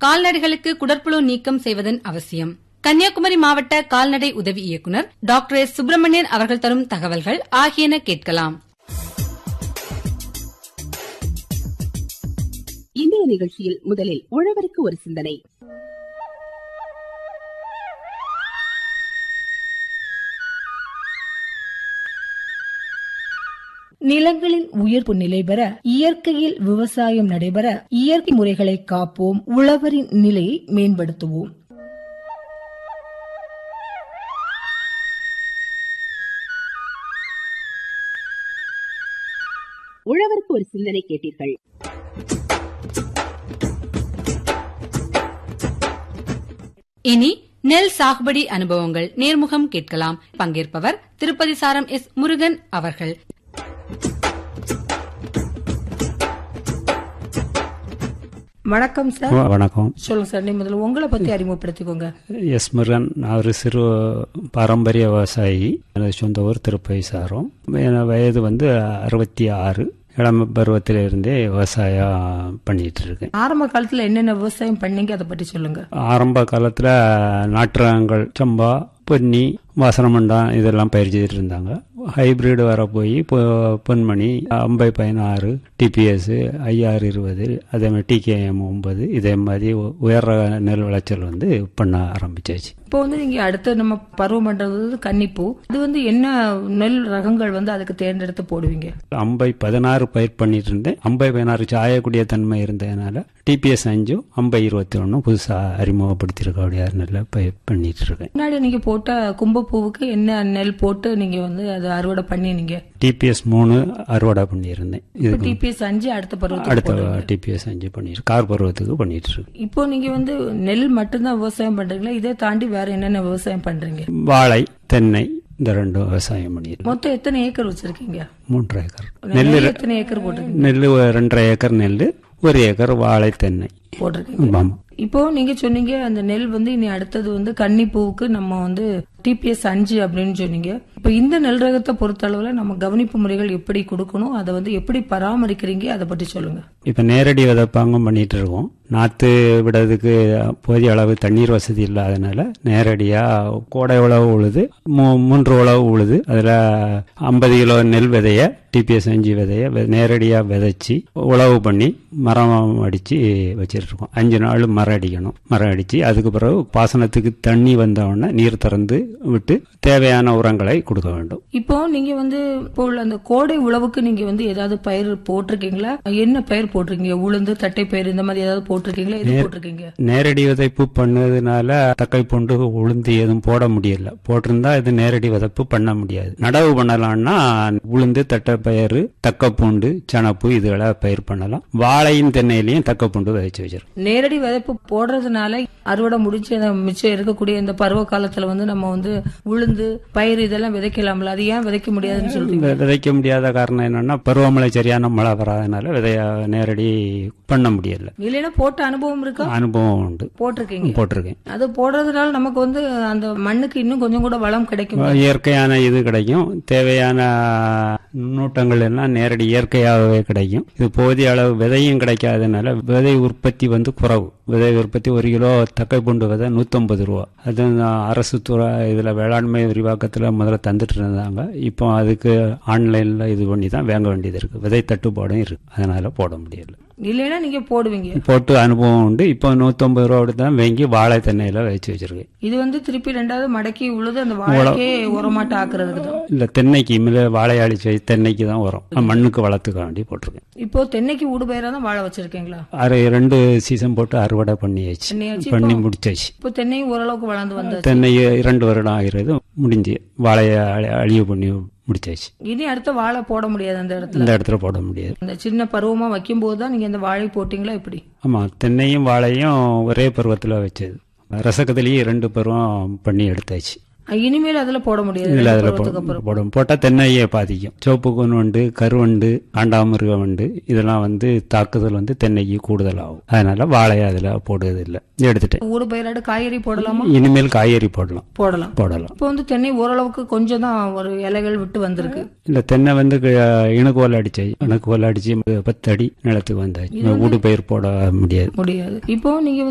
கால்நடைகளுக்கு குடற்புழு நீக்கம் செய்வதன் அவசியம் கன்னியாகுமரி மாவட்ட கால்நடை உதவி இயக்குநர் டாக்டர் எஸ் சுப்பிரமணியன் அவர்கள் தரும் தகவல்கள் ஆகியன கேட்கலாம் இன்றைய நிகழ்ச்சியில் முதலில் உழவருக்கு ஒரு சிந்தனை நிலங்களின் உயிர்ப்பு நிலை பெற இயற்கையில் விவசாயம் நடைபெற இயற்கை முறைகளை காப்போம் உழவரின் நிலையை மேம்படுத்துவோம் உழவருக்கு ஒரு சிந்தனை கேட்டீர்கள் இனி நெல் சாகுபடி அனுபவங்கள் நேர்முகம் கேட்கலாம் பங்கேற்பவர் திருப்பதி சாரம் எஸ் முருகன் அவர்கள் வணக்கம் சார் வ- வணக்கம் சொல்லுங்க சார் நீ முதல்ல உங்களை பத்தி அறிமுகப்படுத்திக்கோங்க எஸ் முருகன் நான் ஒரு சிறு பாரம்பரிய விவசாயி எனது சொந்த ஊர் திருப்பதி சாரம் என் வயது வந்து அறுபத்தி ஆறு இளம் பருவத்திலிருந்தே விவசாயம் பண்ணிட்டு இருக்கேன் ஆரம்ப காலத்துல என்னென்ன விவசாயம் பண்ணீங்க அதை பத்தி சொல்லுங்க ஆரம்ப காலத்தில் நாட்டு ரகங்கள் சம்பா பொன்னி வாசனமண்டம் இதெல்லாம் பயிர் செய்துட்டு இருந்தாங்க ஹைபிரிட் வர போய் இப்போ பொன்மணி ஐம்பது பதினாறு டிபிஎஸ் ஐஆர் இருபது அதே மாதிரி டிகேஎம் ஒன்பது இதே மாதிரி உ- உயர் ரக நெல் விளைச்சல் வந்து பண்ண ஆரம்பிச்சாச்சு இப்போ வந்து நீங்க அடுத்து நம்ம பருவம் பண்றது வந்து கன்னிப்பூ இது வந்து என்ன நெல் ரகங்கள் வந்து அதுக்கு தேர்ந்தெடுத்து போடுவீங்க அம்பை பதினாறு பயிர் பண்ணிட்டு இருந்தேன் அம்பை பதினாறு சாயக்கூடிய தன்மை இருந்ததுனால டிபிஎஸ் அஞ்சும் அம்பை இருபத்தி ஒன்றும் புதுசாக அறிமுகப்படுத்தியிருக்கக்கூடிய நல்ல பயிர் பண்ணிட்டு இருக்கேன் முன்னாடி நீங்க போட்ட கும்பப்பூவுக்கு என்ன நெல் போட்டு நீங்க வந்து அதை அறுவடை பண்ணினீங்க டிபிஎஸ் மூணு அறுவடை பண்ணியிருந்தேன் இப்போ இதுக்கு டிபிஎஸ் அஞ்சு அடுத்த பருவத்துக்கு அடுத்த போடுவீங்க. டிபிஎஸ் அஞ்சு பண்ணிட்டு கார் பருவத்துக்கு பண்ணிட்டு இருக்கு இப்போ நீங்க வந்து நெல் மட்டும்தான் விவசாயம் பண்றீங்களா இதை தாண்டி வேற என்னென்ன விவசாயம் பண்றீங்க வாழை தென்னை இந்த ரெண்டும் விவசாயம் பண்ணியிருக்கேன் மொத்தம் எத்தனை ஏக்கர் வச்சிருக்கீங்க மூன்று ஏக்கர் நெல் நெல் எத்தனை ஏக்கர் போட்டிருக்கீங்க நெல் ரெண்டரை ஏக்கர் நெல் ஒரு ஏக்கர் வாழை தென்னை போட்டிருக்கீங்க ஆமாம் இப்போ நீங்க சொன்னீங்க அந்த நெல் வந்து இனி அடுத்தது வந்து கன்னிப்பூவுக்கு நம்ம வந்து டிபிஎஸ் அஞ்சு அப்படின்னு சொன்னீங்க இப்போ இந்த நெல் ரகத்தை பொறுத்த அளவுல நம்ம கவனிப்பு முறைகள் எப்படி கொடுக்கணும் அதை வந்து எப்படி பராமரிக்கிறீங்க அதை பற்றி சொல்லுங்க இப்போ நேரடி விதைப்பாங்கும் பண்ணிட்டு இருக்கோம் நாற்று விடுறதுக்கு போதிய அளவு தண்ணீர் வசதி இல்லாதனால நேரடியாக கோடை உழவு உழுது மூ- மூன்று உழவு உழுது அதில் ஐம்பது கிலோ நெல் விதைய டிபிஎஸ் அஞ்சு விதைய வெ- நேரடியா விதைச்சி உழவு பண்ணி மரம் அடித்து வச்சிட்டு இருக்கோம் அஞ்சு நாள் மரம் அடிக்கணும் மரம் அடித்து அதுக்கு பிறகு பாசனத்துக்கு தண்ணி வந்த உடனே நீர் திறந்து விட்டு தேவையான உரங்களை கொடுக்க வேண்டும் இப்போ நீங்க வந்து இப்போ உள்ள அந்த கோடை உழவுக்கு நீங்க வந்து ஏதாவது பயிர் போட்டிருக்கீங்களா என்ன பயிர் போட்டிருக்கீங்க உளுந்து தட்டை பயிர் இந்த மாதிரி ஏதாவது போட்டிருக்கீங்களா எது போட்டிருக்கீங்க நேரடி விதைப்பு பண்ணதுனால தக்கை பூண்டு உளுந்து எதுவும் போட முடியல போட்டிருந்தா இது நேரடி விதைப்பு பண்ண முடியாது நடவு பண்ணலாம்னா உளுந்து தட்டைப்பயிறு தக்கப்பூண்டு சனப்பு இதுகளை பயிர் பண்ணலாம் வாழையும் தென்னையிலையும் தக்கப்பூண்டு விதைச்சு வச்சிருக்கோம் நேரடி விதைப்பு போடுறதுனால அறுவடை முடிச்சு அந்த மிச்சம் இருக்கக்கூடிய இந்த பருவ காலத்துல வந்து நம்ம வந்து உளுந்து பயிர் இதெல்லாம் விதைக்கலாம்ல அது ஏன் விதைக்க முடியாதுன்னு சொல்றீங்க வி- விதைக்க முடியாத காரணம் என்னன்னா பருவமழை சரியான மழை வராதனால விதைய நேரடி பண்ண முடியல இல்லைன்னா போட்ட அனுபவம் இருக்கா அனுபவம் உண்டு போட்டிருக்கீங்க போட்டிருக்கேன் அது போடுறதுனால நமக்கு வந்து அந்த மண்ணுக்கு இன்னும் கொஞ்சம் கூட வளம் கிடைக்கும் இயற்கையான இது கிடைக்கும் தேவையான நுண்ணூட்டங்கள் எல்லாம் நேரடி இயற்கையாகவே கிடைக்கும் இது போதிய அளவு விதையும் கிடைக்காதனால விதை உற்பத்தி வந்து குறைவு விதை உற்பத்தி ஒரு கிலோ தக்கை பூண்டு விதை நூற்றம்பது ரூபா அது நான் அரசு துறை இதில் வேளாண்மை விரிவாக்கத்தில் முதல்ல தந்துட்டு இருந்தாங்க இப்போ அதுக்கு ஆன்லைனில் இது பண்ணி தான் வாங்க வேண்டியது இருக்குது விதை தட்டுப்பாடும் இருக்குது அதனால போட முடியல இல்லைன்னா நீங்க போடுவீங்க போட்டு அனுபவம் உண்டு இப்போ நூற்றம்பது ரூபா தான் வாங்கி வாழை தென்னையில் வச்சு வச்சிருக்கேன் இது வந்து திருப்பி ரெண்டாவது மடக்கி உழுது அந்த வாழைக்கே உரமாட்ட ஆக்குறதுக்கு தான் இல்லை தென்னைக்கு இமில வாழை அழிச்சு வை தென்னைக்கு தான் வரும் மண்ணுக்கு வளர்த்துக்க வேண்டி போட்டிருக்கேன் இப்போ தென்னைக்கு ஊடுபயிரா தான் வாழை வச்சிருக்கீங்களா அரை ரெண்டு சீசன் போட்டு அறுவடை பண்ணியாச்சு பண்ணியாச்சு. பண்ணி முடிச்சாச்சு இப்போ தென்னையும் ஓரளவுக்கு வளர்ந்து வந்தாச்சு தென்னை இரண்டு வருடம் ஆகிறது முடிஞ்சு வாழையை அழி- அழிவு பண்ணி முடிச்சாச்சு இனி அடுத்த வாழை போட முடியாது அந்த இடத்துல இந்த இடத்துல போட முடியாது அந்த சின்ன பருவமா வைக்கும் போது தான் நீங்க இந்த வாழை போட்டீங்களா எப்படி ஆமாம் தென்னையும் வாழையும் ஒரே பருவத்தில் வச்சது ரசக்கத்துலேயே ரெண்டு பருவம் பண்ணி எடுத்தாச்சு இனிமேல் அதுல போட முடியாது இதில் ரெண்டு அதில் பருவத்துக்கு அப்புறம் போடும் போட்டால் தென்னையே பாதிக்கும் சிவப்பு கூன் வண்டு கருவண்டு காண்டாமிருக வண்டு இதெல்லாம் வந்து தாக்குதல் வந்து தென்னைக்கு கூடுதலாகும் அதனால வாழையை அதில் போடுறது இல்லை எடுத்துட்டேன் ஊடு பயிராடு காய்கறி போடலாமா இனிமேல் காய்கறி போடலாம் போடலாம் போடலாம் இப்போ வந்து தென்னை ஓரளவுக்கு கொஞ்சம் தான் ஒரு இலைகள் விட்டு வந்திருக்கு இல்லை தென்னை வந்து க- இணுக்கோல் அடிச்சாச்சு இணுக்கோல் அடிச்சு பத்து அடி நிலத்துக்கு வந்தாச்சு ஊடு பயிர் போட முடியாது முடியாது இப்போ நீங்க